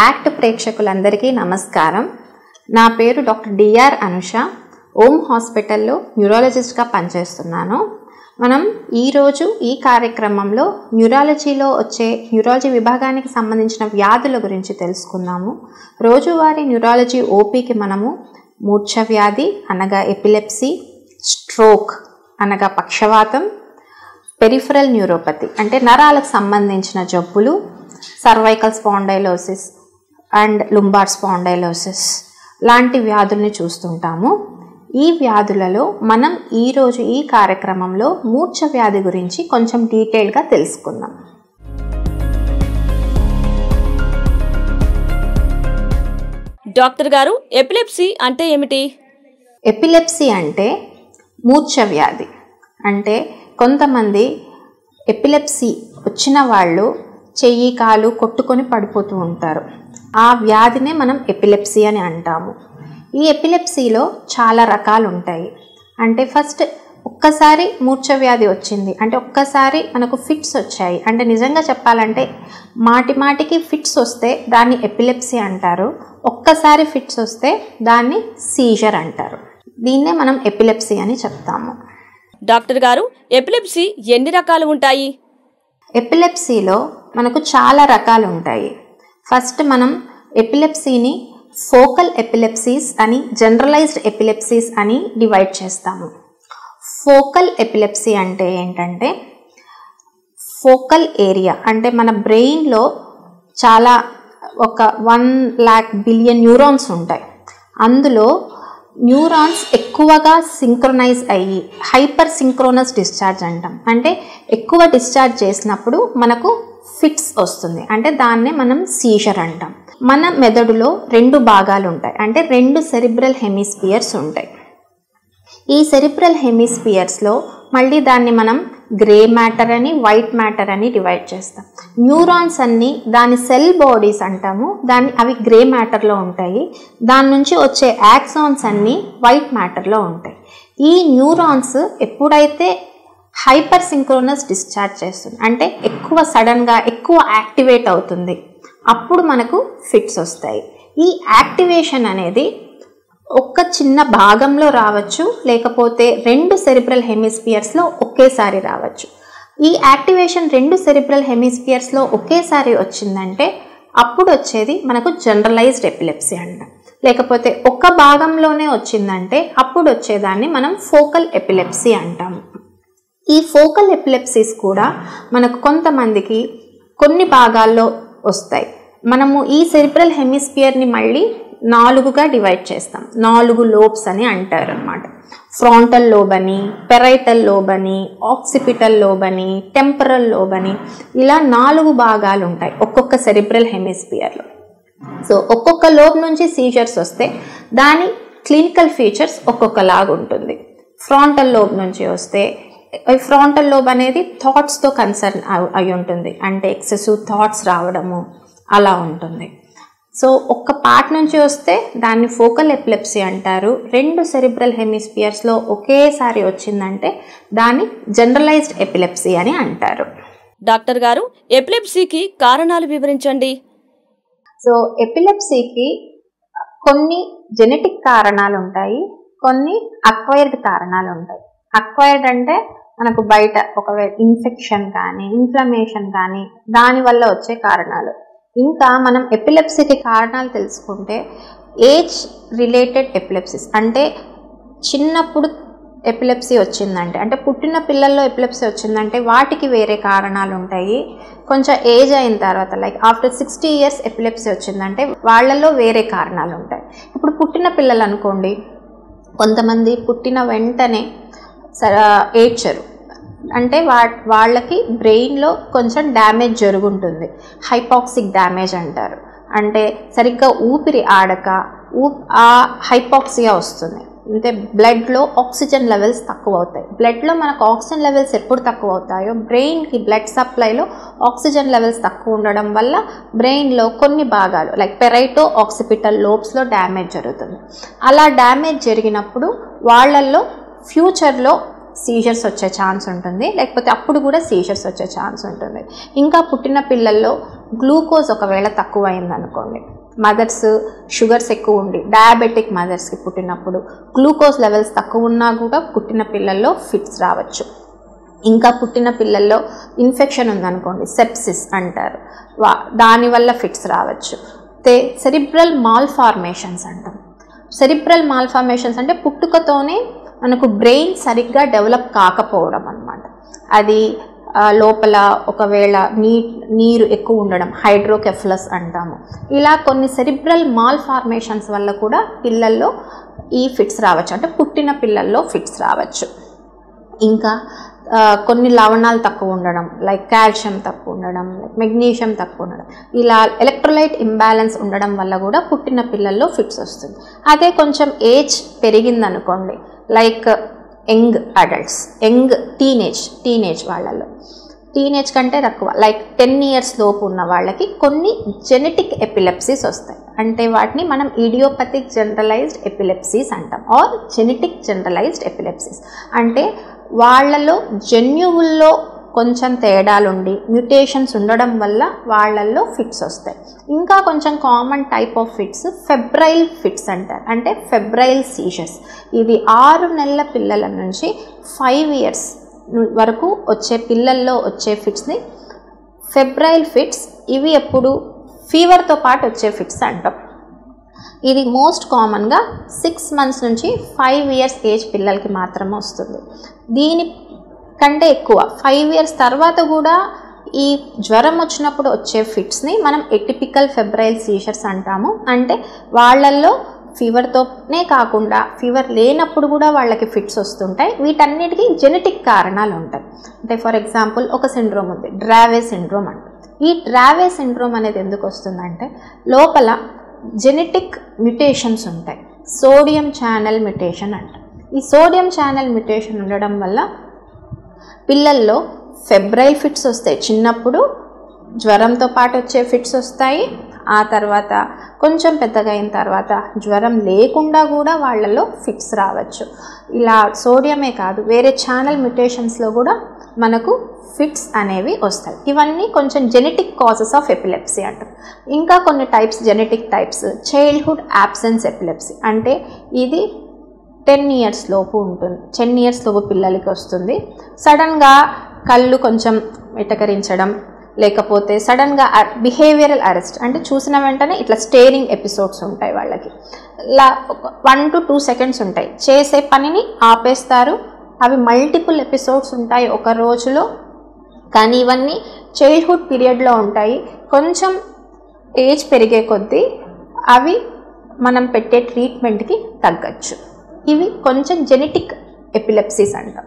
act ప్రేక్షకులందరికీ నమస్కారం నా పేరు డాక్టర్ డిఆర్ అనుష ఓం హాస్పిటల్లో న్యూరాలజిస్ట్గా పనిచేస్తున్నాను మనం ఈరోజు ఈ కార్యక్రమంలో న్యూరాలజీలో వచ్చే న్యూరాలజీ విభాగానికి సంబంధించిన వ్యాధుల గురించి తెలుసుకుందాము రోజువారీ న్యూరాలజీ ఓపీకి మనము మూర్ఛ వ్యాధి అనగా ఎపిలెప్సీ స్ట్రోక్ అనగా పక్షవాతం పెరిఫరల్ న్యూరోపతి అంటే నరాలకు సంబంధించిన జబ్బులు cervical spondylosis and lumbar spondylosis లాంటి వ్యాధుల్ని చూస్తుంటాము ఈ వ్యాధులలో మనం ఈరోజు ఈ కార్యక్రమంలో మూర్ఛ వ్యాధి గురించి కొంచెం డీటెయిల్గా తెలుసుకుందాం డాక్టర్ గారు ఎపిలెప్సీ అంటే ఏమిటి ఎపిలెప్సీ అంటే మూర్ఛ వ్యాధి అంటే కొంతమంది ఎపిలెప్సీ వచ్చిన వాళ్ళు చెయ్యి కాలు కొట్టుకొని పడిపోతూ ఉంటారు ఆ వ్యాధినే మనం ఎపిలెప్సీ అని అంటాము ఈ ఎపిలెప్సీలో చాలా రకాలు ఉంటాయి అంటే ఫస్ట్ ఒక్కసారి మూర్ఛ వ్యాధి వచ్చింది అంటే ఒక్కసారి మనకు ఫిట్స్ వచ్చాయి అంటే నిజంగా చెప్పాలంటే మాటి మాటికి ఫిట్స్ వస్తే దాన్ని ఎపిలెప్సీ అంటారు ఒక్కసారి ఫిట్స్ వస్తే దాన్ని సీజర్ అంటారు దీన్నే మనం ఎపిలెప్సీ అని చెప్తాము డాక్టర్ గారు ఎపిలెప్సీ ఎన్ని రకాలు ఉంటాయి ఎపిలెప్సీలో మనకు చాలా రకాలు ఉంటాయి ఫస్ట్ మనం ఎపిలెప్సీని ఫోకల్ ఎపిలెప్సీస్ అని జనరలైజ్డ్ ఎపిలెప్సీస్ అని డివైడ్ చేస్తాము ఫోకల్ ఎపిలెప్సీ అంటే ఏంటంటే ఫోకల్ ఏరియా అంటే మన బ్రెయిన్లో చాలా ఒక వన్ ల్యాక్ బిలియన్ న్యూరాన్స్ ఉంటాయి అందులో న్యూరాన్స్ ఎక్కువగా సింక్రొనైజ్ అయ్యి హైపర్ సింక్రోనస్ డిశ్చార్జ్ అంటాం అంటే ఎక్కువ డిశ్చార్జ్ చేసినప్పుడు మనకు ఫిట్స్ వస్తుంది అంటే దాన్నే మనం సీజర్ అంటాం మన మెదడులో రెండు భాగాలు ఉంటాయి అంటే రెండు సెరిబ్రల్ హెమిస్పియర్స్ ఉంటాయి ఈ సెరిబ్రల్ హెమిస్పియర్స్లో మళ్ళీ దాన్ని మనం గ్రే మ్యాటర్ అని వైట్ మ్యాటర్ అని డివైడ్ చేస్తాం న్యూరాన్స్ అన్ని దాని సెల్ బాడీస్ అంటాము దాన్ని అవి గ్రే మ్యాటర్లో ఉంటాయి దాని నుంచి వచ్చే యాక్సాన్స్ అన్నీ వైట్ మ్యాటర్లో ఉంటాయి ఈ న్యూరాన్స్ ఎప్పుడైతే హైపర్ సింక్రోనస్ డిశ్చార్జ్ చేస్తుంది అంటే ఎక్కువ సడన్గా ఎక్కువ యాక్టివేట్ అవుతుంది అప్పుడు మనకు ఫిట్స్ వస్తాయి ఈ యాక్టివేషన్ అనేది ఒక్క చిన్న భాగంలో రావచ్చు లేకపోతే రెండు సెరిబ్రల్ హెమిస్పియర్స్లో ఒకేసారి రావచ్చు ఈ యాక్టివేషన్ రెండు సెరిబ్రల్ హెమిస్పియర్స్లో ఒకేసారి వచ్చిందంటే అప్పుడు వచ్చేది మనకు జనరలైజ్డ్ ఎపిలెప్సీ అంటాం లేకపోతే ఒక భాగంలోనే వచ్చిందంటే అప్పుడు వచ్చేదాన్ని మనం ఫోకల్ ఎపిలెప్సీ అంటాము ఈ ఫోకల్ ఎపిలెప్సీస్ కూడా మనకు కొంతమందికి కొన్ని భాగాల్లో వస్తాయి మనము ఈ సెరిబ్రల్ హెమిస్పియర్ని మళ్ళీ నాలుగుగా డివైడ్ చేస్తాం నాలుగు లోబ్స్ అని అంటారు అనమాట ఫ్రాంటల్ లోబ్ అని పెరైటల్ లోబ్ అని ఆక్సిపిటల్ లోబ్ అని టెంపరల్ లోబ్ అని ఇలా నాలుగు భాగాలు ఉంటాయి ఒక్కొక్క సెరిబ్రల్ హెమిస్పియర్లో సో ఒక్కొక్క లోబ్ నుంచి సీజర్స్ వస్తే దాని క్లినికల్ ఫీచర్స్ ఒక్కొక్కలాగా ఉంటుంది ఫ్రాంటల్ లోబ్ నుంచి వస్తే ఫ్రాంటల్ లోబ్ అనేది థాట్స్తో కన్సర్న్ అయి ఉంటుంది అంటే ఎక్సెసివ్ థాట్స్ రావడము అలా ఉంటుంది సో ఒక్క పార్ట్ నుంచి వస్తే దాన్ని ఫోకల్ ఎపిలెప్సీ అంటారు రెండు సెరిబ్రల్ హెమిస్పియర్స్లో ఒకేసారి వచ్చిందంటే దాన్ని జనరలైజ్డ్ ఎపిలెప్సీ అని అంటారు డాక్టర్ గారు ఎపిలెప్సీకి కారణాలు వివరించండి సో ఎపిలెప్సీకి కొన్ని జెనెటిక్ కారణాలు ఉంటాయి కొన్ని అక్వైర్డ్ కారణాలు ఉంటాయి అక్వైర్డ్ అంటే మనకు బయట ఒకవేళ ఇన్ఫెక్షన్ కానీ ఇన్ఫ్లమేషన్ కానీ దానివల్ల వచ్చే కారణాలు ఇంకా మనం ఎపిలెప్సీకి కారణాలు తెలుసుకుంటే ఏజ్ రిలేటెడ్ ఎపిలెప్సిస్ అంటే చిన్నప్పుడు ఎపిలెప్సీ వచ్చిందంటే అంటే పుట్టిన పిల్లల్లో ఎపిలెప్సీ వచ్చిందంటే వాటికి వేరే కారణాలు ఉంటాయి కొంచెం ఏజ్ అయిన తర్వాత like after sixty years epilepsy వచ్చిందంటే వాళ్ళల్లో వేరే కారణాలు ఉంటాయి ఇప్పుడు పుట్టిన పిల్లలు అనుకోండి కొంతమంది పుట్టిన వెంటనే ఏడ్చరు అంటే వా వాళ్ళకి బ్రెయిన్లో కొంచెం డ్యామేజ్ జరుగుంటుంది హైపాక్సిక్ డ్యామేజ్ అంటారు అంటే సరిగ్గా ఊపిరి ఆడక ఊ ఆ హైపాక్సియా వస్తుంది అంటే బ్లడ్లో ఆక్సిజన్ లెవెల్స్ తక్కువ అవుతాయి బ్లడ్లో మనకు ఆక్సిజన్ లెవెల్స్ ఎప్పుడు తక్కువ అవుతాయో బ్రెయిన్కి బ్లడ్ సప్లైలో ఆక్సిజన్ లెవెల్స్ తక్కువ ఉండడం వల్ల బ్రెయిన్లో కొన్ని భాగాలు లైక్ పెరైటో ఆక్సిపిటల్ లోబ్స్లో డ్యామేజ్ జరుగుతుంది అలా డ్యామేజ్ జరిగినప్పుడు వాళ్ళల్లో ఫ్యూచర్లో సీజర్స్ వచ్చే ఛాన్స్ ఉంటుంది లేకపోతే అప్పుడు కూడా సీజర్స్ వచ్చే ఛాన్స్ ఉంటుంది ఇంకా పుట్టిన పిల్లల్లో గ్లూకోజ్ ఒకవేళ తక్కువ అయిందనుకోండి మదర్స్ షుగర్స్ ఎక్కువ ఉండి డయాబెటిక్ మదర్స్కి పుట్టినప్పుడు గ్లూకోజ్ లెవెల్స్ తక్కువ ఉన్నా కూడా పుట్టిన పిల్లల్లో ఫిట్స్ రావచ్చు ఇంకా పుట్టిన పిల్లల్లో ఇన్ఫెక్షన్ ఉందనుకోండి సెప్సిస్ అంటారు వా దానివల్ల ఫిట్స్ రావచ్చు తే సెరిబ్రల్ మాల్ఫార్మేషన్స్ అంటాం సెరిబ్రల్ మాల్ఫార్మేషన్స్ అంటే పుట్టుకతోనే మనకు బ్రెయిన్ సరిగ్గా డెవలప్ కాకపోవడం అనమాట అది ఆ, లోపల ఒకవేళ నీ నీరు ఎక్కువ ఉండడం హైడ్రోకెఫ్లస్ అంటాము ఇలా కొన్ని సెరిబ్రల్ మాల్ ఫార్మేషన్స్ వల్ల కూడా పిల్లల్లో ఈ ఫిట్స్ రావచ్చు అంటే పుట్టిన పిల్లల్లో ఫిట్స్ రావచ్చు ఇంకా ఆ, కొన్ని లవణాలు తక్కువ ఉండడం లైక్ కాల్షియం తక్కువ ఉండడం లైక్ మెగ్నీషియం తక్కువ ఉండడం ఇలా ఎలక్ట్రోలైట్ ఇంబ్యాలెన్స్ ఉండడం వల్ల కూడా పుట్టిన పిల్లల్లో ఫిట్స్ వస్తుంది అదే కొంచెం ఏజ్ పెరిగిందనుకోండి like young adults young teenage teenage వాళ్ళల్లో టీనేజ్ కంటే తక్కువ లైక్ టెన్ ఇయర్స్ లోపు ఉన్న వాళ్ళకి కొన్ని జెనెటిక్ ఎపిలెప్సీస్ వస్తాయి అంటే వాటిని మనం ఇడియోపతిక్ జనరలైజ్డ్ ఎపిలెప్సీస్ అంటాం ఆర్ జెనెటిక్ జనరలైజ్డ్ ఎపిలెప్సీస్ అంటే వాళ్ళలో జన్యువుల్లో కొంచెం తేడాలుండి మ్యుటేషన్స్ ఉండడం వల్ల వాళ్ళల్లో ఫిట్స్ వస్తాయి ఇంకా కొంచెం common type of fits febrile fits అంటారు అంటే ఫెబ్రైల్ సీజర్స్ ఇది ఆరు నెలల పిల్లల నుంచి ఫైవ్ ఇయర్స్ వరకు వచ్చే పిల్లల్లో వచ్చే ఫిట్స్ని ఫెబ్రైల్ ఫిట్స్ ఇవి ఎప్పుడు ఫీవర్తో పాటు వచ్చే ఫిట్స్ అంటాం ఇది మోస్ట్ కామన్గా సిక్స్ మంత్స్ నుంచి ఫైవ్ ఇయర్స్ ఏజ్ పిల్లలకి మాత్రమే వస్తుంది దీని కంటే ఎక్కువ ఫైవ్ ఇయర్స్ తర్వాత కూడా ఈ జ్వరం వచ్చినప్పుడు వచ్చే ఫిట్స్ని మనం ఎటిపికల్ ఫెబ్రైల్ సీజర్స్ అంటాము అంటే వాళ్ళల్లో ఫీవర్తోనే కాకుండా ఫీవర్ లేనప్పుడు కూడా వాళ్ళకి ఫిట్స్ వస్తుంటాయి వీటన్నిటికీ జెనెటిక్ కారణాలు ఉంటాయి అంటే ఫర్ ఎగ్జాంపుల్ ఒక సిండ్రోమ్ ఉంది డ్రావే సిండ్రోమ్ అంట ఈ డ్రావే సిండ్రోమ్ అనేది ఎందుకు వస్తుందంటే లోపల జెనెటిక్ మ్యుటేషన్స్ ఉంటాయి సోడియం ఛానల్ మ్యుటేషన్ అంట ఈ సోడియం ఛానల్ మ్యుటేషన్ ఉండడం వల్ల పిల్లల్లో ఫెబ్రైల్ ఫిట్స్ వస్తాయి చిన్నప్పుడు జ్వరంతో పాటు వచ్చే ఫిట్స్ వస్తాయి ఆ తర్వాత కొంచెం పెద్దగా అయిన తర్వాత జ్వరం లేకుండా కూడా వాళ్ళలో ఫిట్స్ రావచ్చు ఇలా సోడియమే కాదు వేరే ఛానల్ మ్యుటేషన్స్లో కూడా మనకు ఫిట్స్ అనేవి వస్తాయి ఇవన్నీ కొంచెం జెనెటిక్ కాజెస్ ఆఫ్ ఎపిలెప్సీ అంటారు ఇంకా కొన్ని types genetic types childhood absence epilepsy అంటే ఇది టెన్ ఇయర్స్ లోపు ఉంటుంది టెన్ ఇయర్స్ లోపు పిల్లలకి వస్తుంది సడన్గా కళ్ళు కొంచెం ఎటకరించడం లేకపోతే సడన్గా బిహేవియరల్ అరెస్ట్ అంటే చూసిన వెంటనే ఇట్లా స్టేరింగ్ ఎపిసోడ్స్ ఉంటాయి వాళ్ళకి లా వన్ టు టూ సెకండ్స్ ఉంటాయి చేసే పనిని ఆపేస్తారు అవి మల్టిపుల్ ఎపిసోడ్స్ ఉంటాయి ఒక రోజులో కానీ ఇవన్నీ చైల్డ్హుడ్ పీరియడ్లో ఉంటాయి కొంచెం ఏజ్ పెరిగే కొద్దీ అవి మనం పెట్టే ట్రీట్మెంట్కి తగ్గచ్చు ఇవి కొంచెం జెనెటిక్ ఎపిలెప్సీస్ అంటాం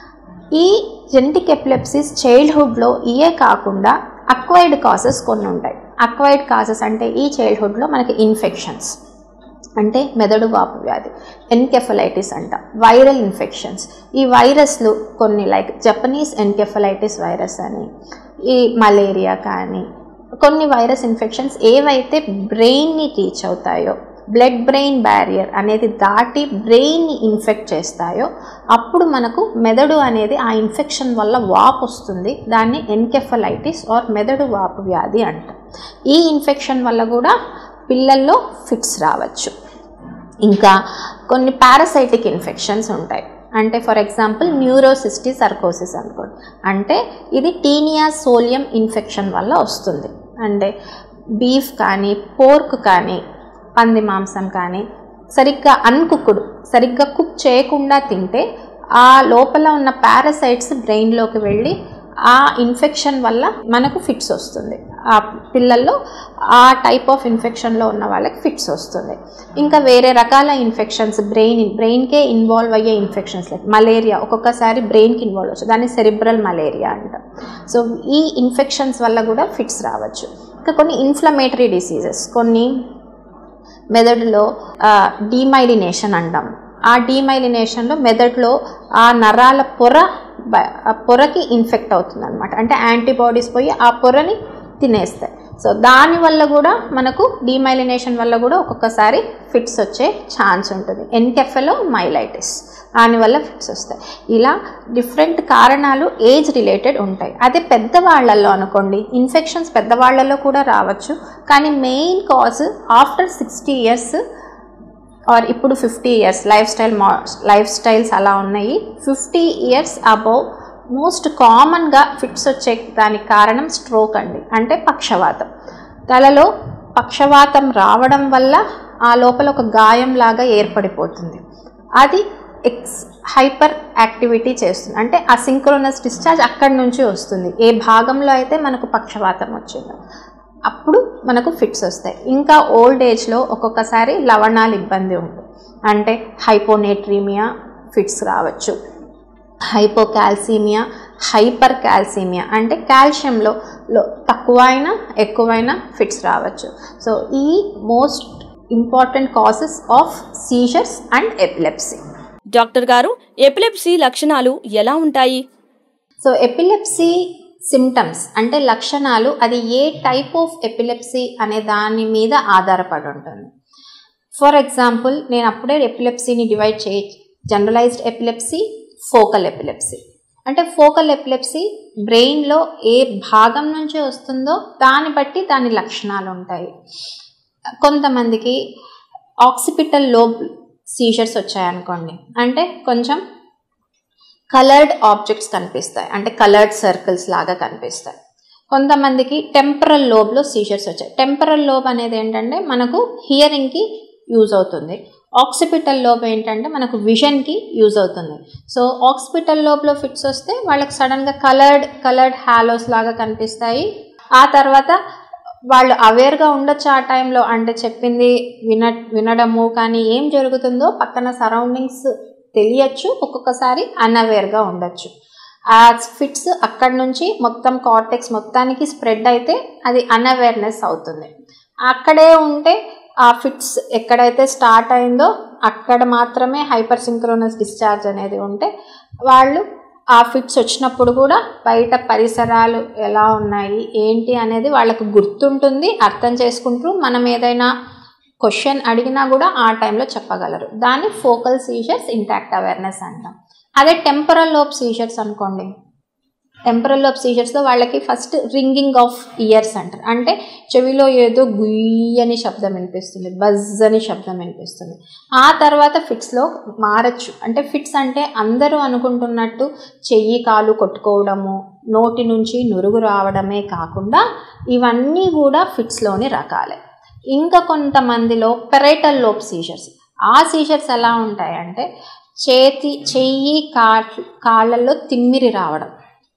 ఈ జెనెటిక్ ఎపిలెప్సీస్ చైల్డ్హుడ్లో ఇయే కాకుండా అక్వైర్డ్ కాసెస్ కొన్ని ఉంటాయి అక్వైర్డ్ కాసెస్ అంటే ఈ చైల్డ్హుడ్లో మనకి ఇన్ఫెక్షన్స్ అంటే మెదడు వాపు వ్యాధి ఎన్కెఫలైటిస్ అంట వైరల్ ఇన్ఫెక్షన్స్ ఈ వైరస్లు కొన్ని లైక్ జపనీస్ ఎన్కెఫలైటిస్ వైరస్ అని ఈ మలేరియా కానీ కొన్ని వైరస్ ఇన్ఫెక్షన్స్ ఏవైతే బ్రెయిన్ని రీచ్ అవుతాయో బ్లడ్ బ్రెయిన్ బ్యారియర్ అనేది దాటి బ్రెయిన్ని ఇన్ఫెక్ట్ చేస్తాయో అప్పుడు మనకు మెదడు అనేది ఆ ఇన్ఫెక్షన్ వల్ల వాపు వస్తుంది దాన్ని ఎన్కెఫలైటిస్ ఆర్ మెదడు వాపు వ్యాధి అంటాం ఈ ఇన్ఫెక్షన్ వల్ల కూడా పిల్లల్లో ఫిట్స్ రావచ్చు ఇంకా కొన్ని పారాసైటిక్ ఇన్ఫెక్షన్స్ ఉంటాయి అంటే ఫర్ ఎగ్జాంపుల్ న్యూరోసిస్టి సర్కోసిస్ అనుకోండి అంటే ఇది టీనియా సోలియం ఇన్ఫెక్షన్ వల్ల వస్తుంది అంటే బీఫ్ కానీ పోర్క్ కానీ పంది మాంసం కానీ సరిగ్గా అన్కుక్కుడు సరిగ్గా కుక్ చేయకుండా తింటే ఆ లోపల ఉన్న పారాసైట్స్ బ్రెయిన్లోకి వెళ్ళి ఆ ఇన్ఫెక్షన్ వల్ల మనకు ఫిట్స్ వస్తుంది ఆ పిల్లల్లో ఆ టైప్ ఆఫ్ ఇన్ఫెక్షన్లో ఉన్న వాళ్ళకి ఫిట్స్ వస్తుంది ఇంకా వేరే రకాల ఇన్ఫెక్షన్స్ బ్రెయిన్ బ్రెయిన్కే ఇన్వాల్వ్ అయ్యే ఇన్ఫెక్షన్స్ లైక్ మలేరియా ఒక్కొక్కసారి బ్రెయిన్కి ఇన్వాల్వ్ అవచ్చు దాన్ని సెరిబ్రల్ మలేరియా అంటాం సో ఈ ఇన్ఫెక్షన్స్ వల్ల కూడా ఫిట్స్ రావచ్చు ఇంకా కొన్ని ఇన్ఫ్లమేటరీ డిసీజెస్ కొన్ని మెదడులో డీమైలినేషన్ అంటాం ఆ డీమైలినేషన్లో మెదడులో ఆ నరాల పొర బ- ఆ పొరకి ఇన్ఫెక్ట్ అవుతుంది అనమాట అంటే యాంటీబాడీస్ పోయి ఆ పొరని తినేస్తాయి సో దానివల్ల కూడా మనకు డీమైలినేషన్ వల్ల కూడా ఒక్కొక్కసారి ఫిట్స్ వచ్చే ఛాన్స్ ఉంటుంది ఎన్కెఫెలో మైలైటిస్ దానివల్ల ఫిట్స్ వస్తాయి ఇలా డిఫరెంట్ కారణాలు ఏజ్ రిలేటెడ్ ఉంటాయి అదే పెద్దవాళ్లలో అనుకోండి ఇన్ఫెక్షన్స్ పెద్దవాళ్లలో కూడా రావచ్చు కానీ main cause after sixty years or ఇప్పుడు ఫిఫ్టీ ఇయర్స్ లైఫ్ స్టైల్ మా లైఫ్ స్టైల్స్ అలా ఉన్నాయి ఫిఫ్టీ ఇయర్స్ అబౌవ్ మోస్ట్ కామన్గా ఫిట్స్ వచ్చే దానికి కారణం స్ట్రోక్ అండి అంటే పక్షవాతం తలలో పక్షవాతం రావడం వల్ల ఆ లోపల ఒక గాయం లాగా ఏర్పడిపోతుంది అది ఎక్స్ హైపర్ యాక్టివిటీ చేస్తుంది అంటే అసింక్రోనస్ డిశ్చార్జ్ అక్కడి నుంచి వస్తుంది ఏ భాగంలో అయితే మనకు పక్షవాతం వచ్చిందో అప్పుడు మనకు ఫిట్స్ వస్తాయి ఇంకా ఓల్డ్ ఏజ్లో ఒక్కొక్కసారి లవణాలు ఇబ్బంది ఉంటుంది అంటే హైపోనేట్రీమియా ఫిట్స్ రావచ్చు హైపోకాల్సీమియా హైపర్ కాల్సీమియా అంటే కాల్షియంలో లో తక్కువ అయినా ఎక్కువైనా ఫిట్స్ రావచ్చు సో ఈ most important causes of seizures and epilepsy doctor గారు ఎపిలెప్సీ లక్షణాలు ఎలా ఉంటాయి సో ఎపిలెప్సీ సిమ్టమ్స్ అంటే లక్షణాలు అది ఏ టైప్ ఆఫ్ ఎపిలెప్సీ అనే దాని మీద ఆధారపడి ఉంటుంది ఫర్ ఎగ్జాంపుల్ నేను అప్పుడే ఎపిలెప్సీని డివైడ్ చేయ జనరలైజ్డ్ ఎపిలెప్సీ ఫోకల్ ఎపిలెప్సీ అంటే ఫోకల్ ఎపిలెప్సీ బ్రెయిన్లో ఏ భాగం నుంచి వస్తుందో దాన్ని బట్టి దాని లక్షణాలు ఉంటాయి కొంతమందికి ఆక్సిపిటల్ లోబ్ సీజర్స్ వచ్చాయనుకోండి అంటే కొంచెం కలర్డ్ ఆబ్జెక్ట్స్ కనిపిస్తాయి అంటే కలర్డ్ సర్కిల్స్ లాగా కనిపిస్తాయి కొంతమందికి టెంపరల్ లోబ్లో సీజర్స్ వచ్చాయి టెంపరల్ లోబ్ అనేది ఏంటంటే మనకు హియరింగ్కి యూజ్ అవుతుంది ఆక్సిపిటల్ లోబ్ ఏంటంటే మనకు విజన్కి యూజ్ అవుతుంది సో ఆక్సిపిటల్ లోబ్లో ఫిట్స్ వస్తే వాళ్ళకి సడన్గా కలర్డ్ కలర్డ్ హాలోస్ లాగా కనిపిస్తాయి ఆ తర్వాత వాళ్ళు అవేర్గా ఉండొచ్చు ఆ టైంలో అంటే చెప్పింది విన వినడము కానీ ఏం జరుగుతుందో పక్కన సరౌండింగ్స్ తెలియచ్చు ఒక్కొక్కసారి అన్అవేర్గా ఉండొచ్చు ఆ ఫిట్స్ అక్కడి నుంచి మొత్తం కార్టెక్స్ మొత్తానికి స్ప్రెడ్ అయితే అది అన్అవేర్నెస్ అవుతుంది అక్కడే ఉంటే ఆ ఫిట్స్ ఎక్కడైతే స్టార్ట్ అయిందో అక్కడ మాత్రమే హైపర్ సింక్రోనస్ డిశ్చార్జ్ అనేది ఉంటే వాళ్ళు ఆ ఫిట్స్ వచ్చినప్పుడు కూడా బయట పరిసరాలు ఎలా ఉన్నాయి ఏంటి అనేది వాళ్ళకు గుర్తుంటుంది అర్థం చేసుకుంటూ మనం ఏదైనా క్వశ్చన్ అడిగినా కూడా ఆ టైంలో చెప్పగలరు దాన్ని ఫోకల్ సీజర్స్ ఇంటాక్ట్ అవేర్నెస్ అంటాం అదే టెంపరల్ లోప్ సీజర్స్ అనుకోండి టెంపరల్ లోప్ సీజర్స్లో వాళ్ళకి ఫస్ట్ రింగింగ్ ఆఫ్ ఇయర్స్ అంటారు అంటే చెవిలో ఏదో గుయ్యి అని శబ్దం వినిపిస్తుంది బజ్ అని శబ్దం వినిపిస్తుంది ఆ తర్వాత ఫిట్స్లో మారచ్చు అంటే ఫిట్స్ అంటే అందరూ అనుకుంటున్నట్టు చెయ్యి కాలు కొట్టుకోవడము నోటి నుంచి నురుగు రావడమే కాకుండా ఇవన్నీ కూడా ఫిట్స్లోని రకాలే ఇంకా కొంతమందిలో పెరైటల్ లోప్ సీజర్స్ ఆ సీజర్స్ ఎలా ఉంటాయంటే చేతి చెయ్యి కా కాళ్ళల్లో తిమ్మిరి రావడం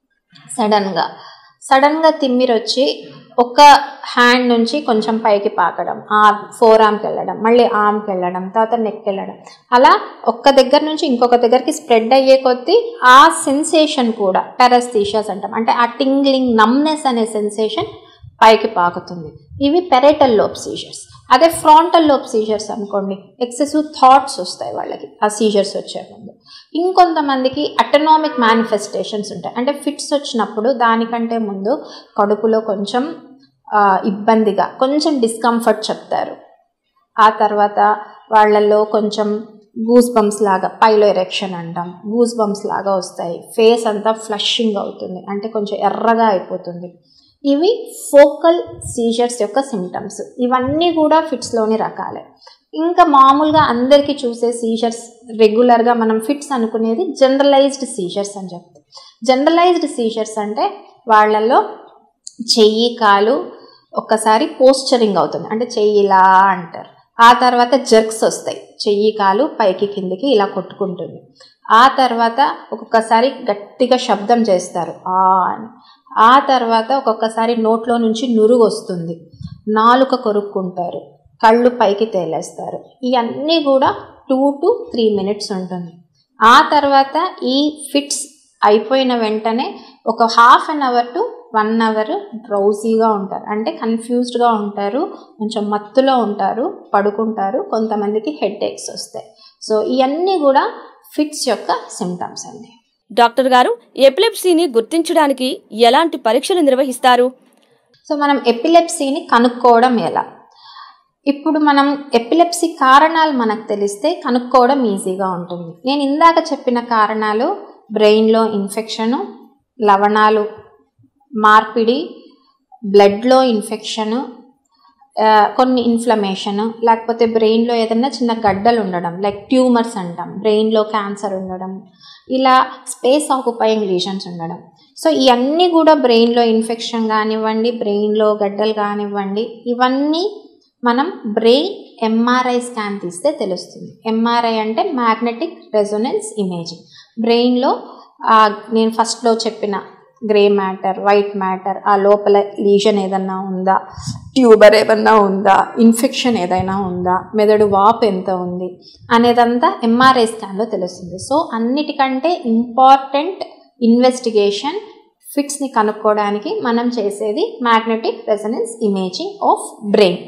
సడన్గా సడన్గా తిమ్మిరి వచ్చి ఒక హ్యాండ్ నుంచి కొంచెం పైకి పాకడం ఆ ఫోర్ ఆర్మ్కి వెళ్ళడం మళ్ళీ ఆర్మ్కి వెళ్ళడం తర్వాత నెక్ వెళ్ళడం అలా ఒక్క దగ్గర నుంచి ఇంకొక దగ్గరికి స్ప్రెడ్ అయ్యే కొద్దీ ఆ సెన్సేషన్ కూడా టెరస్థీషియాస్ అంటాం అంటే ఆ టింగ్లింగ్ నమ్నెస్ అనే సెన్సేషన్ పైకి పాకుతుంది ఇవి పెరేటల్ లోప్ సీజర్స్ అదే ఫ్రాంటల్ లోప్ సీజర్స్ అనుకోండి ఎక్సెసివ్ థాట్స్ వస్తాయి వాళ్ళకి ఆ సీజర్స్ వచ్చే ముందు ఇంకొంతమందికి అటనామిక్ మేనిఫెస్టేషన్స్ ఉంటాయి అంటే ఫిట్స్ వచ్చినప్పుడు దానికంటే ముందు కడుపులో కొంచెం ఇబ్బందిగా కొంచెం డిస్కంఫర్ట్ చెప్తారు ఆ తర్వాత వాళ్ళల్లో కొంచెం గూస్ బంప్స్ లాగా పైలో ఎరెక్షన్ అంటాం గూస్ బంప్స్ లాగా వస్తాయి ఫేస్ అంతా ఫ్లషింగ్ అవుతుంది అంటే కొంచెం ఎర్రగా అయిపోతుంది ఇవి ఫోకల్ సీజర్స్ యొక్క సిమ్టమ్స్ ఇవన్నీ కూడా ఫిట్స్లోని రకాలే ఇంకా మామూలుగా అందరికీ చూసే సీజర్స్ రెగ్యులర్గా మనం ఫిట్స్ అనుకునేది జనరలైజ్డ్ సీజర్స్ అని చెప్తాం జనరలైజ్డ్ సీజర్స్ అంటే వాళ్ళల్లో చెయ్యి కాలు ఒక్కసారి పోస్చరింగ్ అవుతుంది అంటే చెయ్యి ఇలా అంటారు ఆ తర్వాత జర్క్స్ వస్తాయి చెయ్యి కాలు పైకి కిందికి ఇలా కొట్టుకుంటుంది ఆ తర్వాత ఒక్కొక్కసారి గట్టిగా శబ్దం చేస్తారు ఆ అని ఆ తర్వాత ఒక్కొక్కసారి నోట్లో నుంచి నురుగు వస్తుంది నాలుక కొరుక్కుంటారు కళ్ళు పైకి తేలేస్తారు ఇవన్నీ కూడా టూ టు త్రీ మినిట్స్ ఉంటుంది ఆ తర్వాత ఈ ఫిట్స్ అయిపోయిన వెంటనే ఒక half an hour to one hour డ్రౌజీగా ఉంటారు అంటే కన్ఫ్యూజ్డ్గా ఉంటారు కొంచెం మత్తులో ఉంటారు పడుకుంటారు కొంతమందికి హెడ్ ఏక్స్ వస్తాయి సో ఇవన్నీ కూడా ఫిట్స్ యొక్క సిమ్టమ్స్ అండి డాక్టర్ గారు ఎపిలెప్సీని గుర్తించడానికి ఎలాంటి పరీక్షలు నిర్వహిస్తారు సో మనం ఎపిలెప్సీని కనుక్కోవడం ఎలా ఇప్పుడు మనం ఎపిలెప్సీ కారణాలు మనకు తెలిస్తే కనుక్కోవడం ఈజీగా ఉంటుంది నేను ఇందాక చెప్పిన కారణాలు బ్రెయిన్లో ఇన్ఫెక్షను లవణాలు మార్పిడి బ్లడ్లో ఇన్ఫెక్షను ఆ, కొన్ని ఇన్ఫ్లమేషన్ లేకపోతే బ్రెయిన్లో ఏదైనా చిన్న గడ్డలు ఉండడం లైక్ ట్యూమర్స్ అంటాం బ్రెయిన్లో క్యాన్సర్ ఉండడం ఇలా స్పేస్ ఆక్యుపయింగ్ రీజన్స్ ఉండడం సో ఇవన్నీ కూడా బ్రెయిన్లో ఇన్ఫెక్షన్ కానివ్వండి బ్రెయిన్లో గడ్డలు కానివ్వండి ఇవన్నీ మనం బ్రెయిన్ ఎంఆర్ఐ స్కాన్ తీస్తే తెలుస్తుంది ఎంఆర్ఐ అంటే మ్యాగ్నెటిక్ రెజొనెన్స్ ఇమేజింగ్ బ్రెయిన్లో నేను ఫస్ట్లో చెప్పిన గ్రే మ్యాటర్ వైట్ మ్యాటర్ ఆ లోపల లీజన్ ఏదన్నా ఉందా ట్యూబర్ ఏదన్నా ఉందా ఇన్ఫెక్షన్ ఏదైనా ఉందా మెదడు వాపు ఎంత ఉంది అనేదంతా ఎంఆర్ఐ స్కాన్లో తెలుస్తుంది సో అన్నిటికంటే ఇంపార్టెంట్ ఇన్వెస్టిగేషన్ ఫిట్స్ని కనుక్కోవడానికి మనం చేసేది magnetic resonance imaging of brain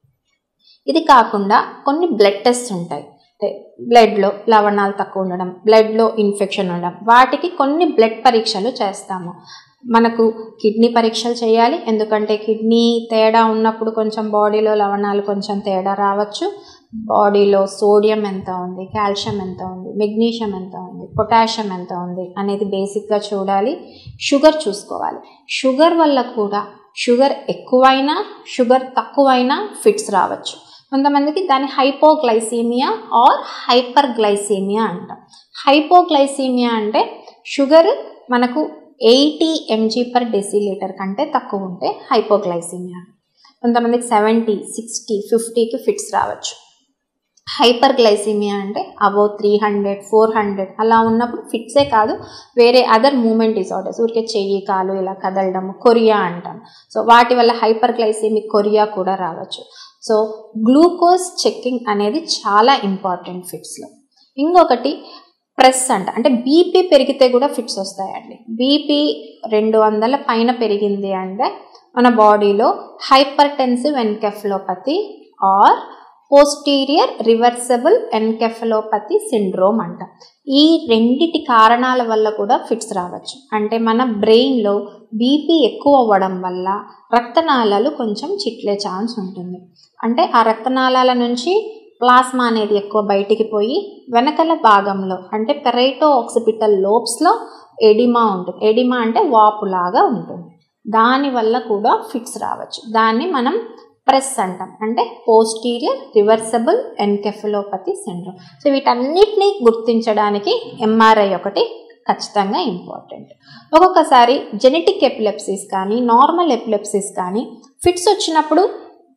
ఇది కాకుండా కొన్ని బ్లడ్ టెస్ట్ ఉంటాయి అంటే బ్లడ్లో లవణాలు తక్కువ ఉండడం బ్లడ్లో ఇన్ఫెక్షన్ ఉండడం వాటికి కొన్ని బ్లడ్ పరీక్షలు చేస్తాము మనకు కిడ్నీ పరీక్షలు చేయాలి ఎందుకంటే కిడ్నీ తేడా ఉన్నప్పుడు కొంచెం బాడీలో లవణాలు కొంచెం తేడా రావచ్చు బాడీలో సోడియం ఎంత ఉంది కాల్షియం ఎంత ఉంది మెగ్నీషియం ఎంత ఉంది పొటాషియం ఎంత ఉంది అనేది బేసిక్గా చూడాలి షుగర్ చూసుకోవాలి షుగర్ వల్ల కూడా షుగర్ ఎక్కువైనా షుగర్ తక్కువైనా ఫిట్స్ రావచ్చు కొంతమందికి దాని హైపోగ్లైసీమియా ఆర్ హైపర్ గ్లైసీమియా అంటాం హైపోగ్లైసీమియా అంటే షుగర్ మనకు ఎయిటీ ఎంజీ పర్ డెసిలీటర్ కంటే తక్కువ ఉంటే హైపోగ్లైసీమియా కొంతమందికి సెవెంటీ సిక్స్టీ ఫిఫ్టీకి ఫిట్స్ రావచ్చు హైపర్ గ్లైసీమియా అంటే above three hundred four hundred అలా ఉన్నప్పుడు ఫిట్సే కాదు వేరే అదర్ మూమెంట్ డిసార్డర్స్ ఊరికే చెయ్యి కాలు ఇలా కదలడం కొరియా అంటాం సో వాటి వల్ల హైపర్ గ్లైసీమిక్ కొరియా కూడా రావచ్చు సో గ్లూకోజ్ చెక్కింగ్ అనేది చాలా ఇంపార్టెంట్ ఫిట్స్లో ఇంకొకటి ప్రెస్ అంట అంటే బీపీ పెరిగితే కూడా ఫిట్స్ వస్తాయండి బీపీ రెండు వందల పైన పెరిగింది అంటే మన బాడీలో hypertensive encephalopathy or posterior reversible encephalopathy syndrome అంట ఈ రెండిటి కారణాల వల్ల కూడా ఫిట్స్ రావచ్చు అంటే మన బ్రెయిన్లో బీపీ ఎక్కువ అవ్వడం వల్ల రక్తనాళాలు కొంచెం చిట్లే ఛాన్స్ ఉంటుంది అంటే ఆ రక్తనాళాల నుంచి ప్లాస్మా అనేది ఎక్కువ బయటికి పోయి వెనకల భాగంలో అంటే పెరైటో ఆక్సిపిటల్ లోబ్స్లో ఎడిమా ఉంటుంది ఎడిమా అంటే వాపులాగా ఉంటుంది దానివల్ల కూడా ఫిట్స్ రావచ్చు దాన్ని మనం ప్రెస్ అంటాం అంటే posterior reversible encephalopathy syndrome so వీటన్నిటిని గుర్తించడానికి ఎంఆర్ఐ ఒకటి ఖచ్చితంగా ఇంపార్టెంట్ ఒక్కొక్కసారి జెనెటిక్ ఎపిలెప్సీస్ కానీ నార్మల్ ఎపిలెప్సీస్ కానీ ఫిట్స్ వచ్చినప్పుడు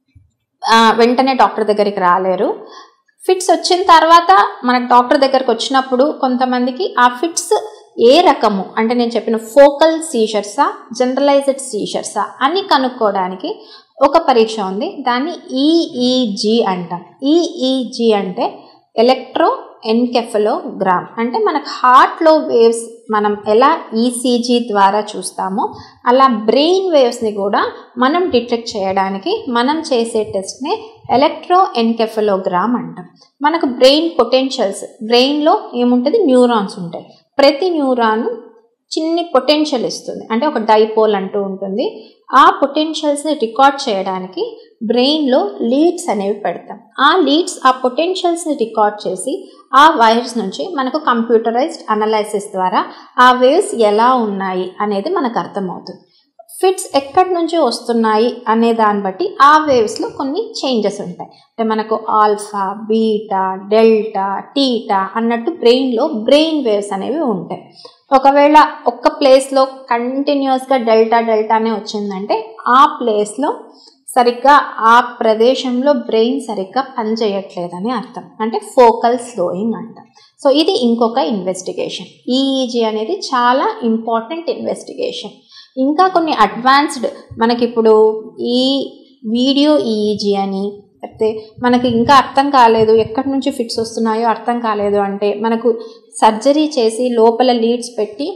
ఆ, వెంటనే డాక్టర్ దగ్గరికి రాలేరు ఫిట్స్ వచ్చిన తర్వాత మనకు డాక్టర్ దగ్గరకు వచ్చినప్పుడు కొంతమందికి ఆ ఫిట్స్ ఏ రకము అంటే నేను చెప్పిన ఫోకల్ సీషర్సా జనరలైజ్డ్ సీషర్సా అని కనుక్కోవడానికి ఒక పరీక్ష ఉంది దాన్ని ఈఈజీ అంటాం ఈఈజీ అంటే ఎలక్ట్రో ఎన్కెఫలోగ్రామ్ అంటే మనకు హార్ట్లో వేవ్స్ మనం ఎలా ఈసీజీ ద్వారా చూస్తామో అలా బ్రెయిన్ వేవ్స్ని కూడా మనం డిటెక్ట్ చేయడానికి మనం చేసే టెస్ట్నే ఎలక్ట్రో ఎన్కెఫలోగ్రామ్ అంటాం మనకు బ్రెయిన్ పొటెన్షియల్స్ బ్రెయిన్లో ఏముంటుంది న్యూరాన్స్ ఉంటాయి ప్రతి న్యూరాన్ చిన్ని పొటెన్షియల్ ఇస్తుంది అంటే ఒక డైపోల్ అంటూ ఉంటుంది ఆ పొటెన్షియల్స్ని రికార్డ్ చేయడానికి బ్రెయిన్లో లీడ్స్ అనేవి పెడతాం ఆ లీడ్స్ ఆ పొటెన్షియల్స్ని రికార్డ్ చేసి ఆ వైర్స్ నుంచి మనకు కంప్యూటరైజ్డ్ అనలైసిస్ ద్వారా ఆ వేవ్స్ ఎలా ఉన్నాయి అనేది మనకు అర్థమవుతుంది ఫిట్స్ ఎక్కడి నుంచి వస్తున్నాయి అనే దాన్ని బట్టి ఆ వేవ్స్లో కొన్ని చేంజెస్ ఉంటాయి అంటే మనకు ఆల్ఫా బీటా డెల్టా టీటా అన్నట్టు బ్రెయిన్లో బ్రెయిన్ వేవ్స్ అనేవి ఉంటాయి ఒకవేళ ఒక్క ప్లేస్లో కంటిన్యూస్గా డెల్టా డెల్టానే వచ్చిందంటే ఆ ప్లేస్లో సరిగ్గా ఆ ప్రదేశంలో బ్రెయిన్ సరిగ్గా పనిచేయట్లేదని అర్థం అంటే ఫోకల్ స్లోయింగ్ అంట సో ఇది ఇంకొక ఇన్వెస్టిగేషన్ ఈఈజీ అనేది చాలా ఇంపార్టెంట్ ఇన్వెస్టిగేషన్ ఇంకా కొన్ని అడ్వాన్స్డ్ మనకిప్పుడు ఈ వీడియో ఈఈజీ అని లేకపోతే మనకి ఇంకా అర్థం కాలేదు ఎక్కడి నుంచి ఫిట్స్ వస్తున్నాయో అర్థం కాలేదు అంటే మనకు సర్జరీ చేసి లోపల లీడ్స్ పెట్టి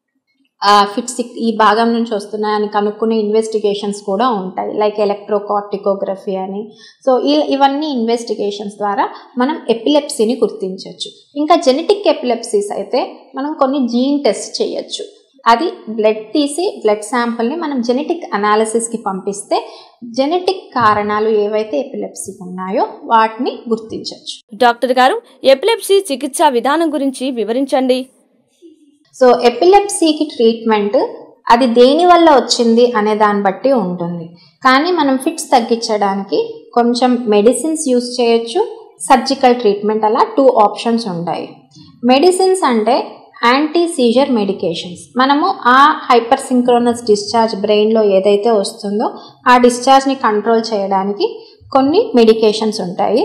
ఆ ఫిట్స్ ఈ భాగం నుంచి వస్తున్నాయని కనుక్కునే ఇన్వెస్టిగేషన్స్ కూడా ఉంటాయి లైక్ ఎలక్ట్రోకార్టికోగ్రఫీ అని సో ఇవన్నీ ఇన్వెస్టిగేషన్స్ ద్వారా మనం ఎపిలెప్సీని గుర్తించవచ్చు ఇంకా జెనెటిక్ ఎపిలెప్సీస్ అయితే మనం కొన్ని జీన్ టెస్ట్ చేయొచ్చు అది బ్లడ్ తీసి బ్లడ్ శాంపుల్ని మనం జెనెటిక్ అనాలిసిస్కి పంపిస్తే జెనెటిక్ కారణాలు ఏవైతే ఎపిలెప్సీకి ఉన్నాయో వాటిని గుర్తించవచ్చు డాక్టర్ గారు ఎపిలెప్సీ చికిత్సా విధానం గురించి వివరించండి సో ఎపిలెప్సీకి ట్రీట్మెంట్ అది దేని వల్ల వచ్చింది అనే దాన్ని బట్టి ఉంటుంది కానీ మనం ఫిట్స్ తగ్గించడానికి కొంచెం మెడిసిన్స్ యూస్ చేయొచ్చు సర్జికల్ ట్రీట్మెంట్ అలా టూ ఆప్షన్స్ ఉంటాయి మెడిసిన్స్ అంటే యాంటీ సీజర్ మెడికేషన్స్ మనము ఆ హైపర్ సింక్రోనస్ డిశ్చార్జ్ బ్రెయిన్లో ఏదైతే వస్తుందో ఆ డిశ్చార్జ్ని కంట్రోల్ చేయడానికి కొన్ని మెడికేషన్స్ ఉంటాయి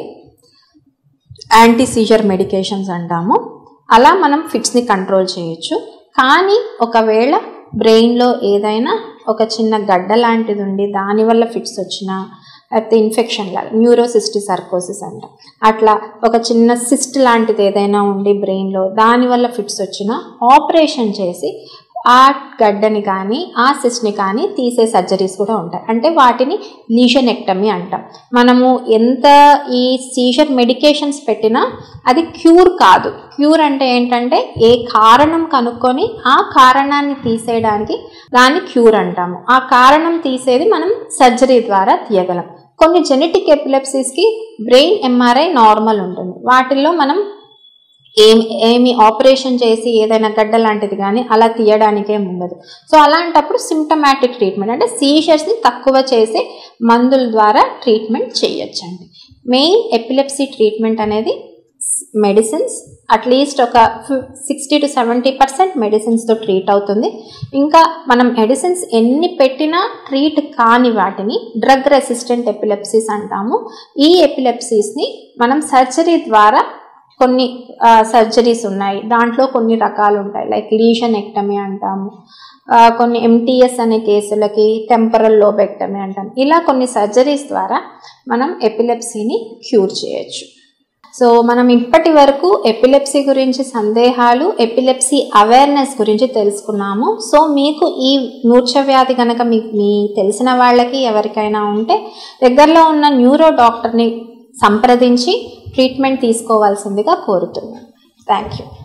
యాంటీ సీజర్ మెడికేషన్స్ అంటాము అలా మనం ఫిట్స్ని కంట్రోల్ చేయొచ్చు కానీ ఒకవేళ బ్రెయిన్లో ఏదైనా ఒక చిన్న గడ్డ లాంటిది ఉండి దానివల్ల ఫిట్స్ వచ్చినా లేకపోతే ఇన్ఫెక్షన్ లాగా న్యూరోసిస్టి సర్కోసిస్ అంట అట్లా ఒక చిన్న సిస్ట్ లాంటిది ఏదైనా ఉండి బ్రెయిన్లో దానివల్ల ఫిట్స్ వచ్చినా ఆపరేషన్ చేసి ఆ గడ్డని కానీ ఆ సిస్ట్ని కానీ తీసే సర్జరీస్ కూడా ఉంటాయి అంటే వాటిని లీషనెక్టమీ అంటాం మనము ఎంత ఈ సీజర్ మెడికేషన్స్ పెట్టినా అది క్యూర్ కాదు క్యూర్ అంటే ఏంటంటే ఏ కారణం కనుక్కొని ఆ కారణాన్ని తీసేయడానికి దాన్ని క్యూర్ అంటాము ఆ కారణం తీసేది మనం సర్జరీ ద్వారా తీయగలం కొన్ని జెనెటిక్ ఎపిలెప్సీస్కి బ్రెయిన్ ఎంఆర్ఐ నార్మల్ ఉంటుంది వాటిల్లో మనం ఏం ఏమి ఆపరేషన్ చేసి ఏదైనా గడ్డ లాంటిది కానీ అలా తీయడానికే ఉండదు సో అలాంటప్పుడు సిమ్టమాటిక్ ట్రీట్మెంట్ అంటే సీషర్స్ని తక్కువ చేసే మందుల ద్వారా ట్రీట్మెంట్ చేయొచ్చండి మెయిన్ ఎపిలెప్సీ ట్రీట్మెంట్ అనేది మెడిసిన్స్ అట్లీస్ట్ ఒక సిక్స్టీ టు సెవెంటీ పర్సెంట్ మెడిసిన్స్తో ట్రీట్ అవుతుంది ఇంకా మనం మెడిసిన్స్ ఎన్ని పెట్టినా ట్రీట్ కాని వాటిని డ్రగ్ రెసిస్టెంట్ ఎపిలెప్సీస్ అంటాము ఈ ఎపిలెప్సీస్ని మనం సర్జరీ ద్వారా కొన్ని సర్జరీస్ ఉన్నాయి దాంట్లో కొన్ని రకాలు ఉంటాయి లైక్ లీషన్ ఎక్టమీ అంటాము ఆ, కొన్ని ఎంటీఎస్ అనే కేసులకి టెంపరల్ లోబెక్టమీ అంటాం ఇలా కొన్ని సర్జరీస్ ద్వారా మనం ఎపిలెప్సీని క్యూర్ చేయొచ్చు సో మనం ఇప్పటి వరకు ఎపిలెప్సీ గురించి సందేహాలు ఎపిలెప్సీ అవేర్నెస్ గురించి తెలుసుకున్నాము సో మీకు ఈ మూర్ఛ వ్యాధి కనుక మీ మీ తెలిసిన వాళ్ళకి ఎవరికైనా ఉంటే దగ్గరలో ఉన్న న్యూరో డాక్టర్ని సంప్రదించి ట్రీట్మెంట్ తీసుకోవాల్సిందిగా కోరుతున్నాను థ్యాంక్ యూ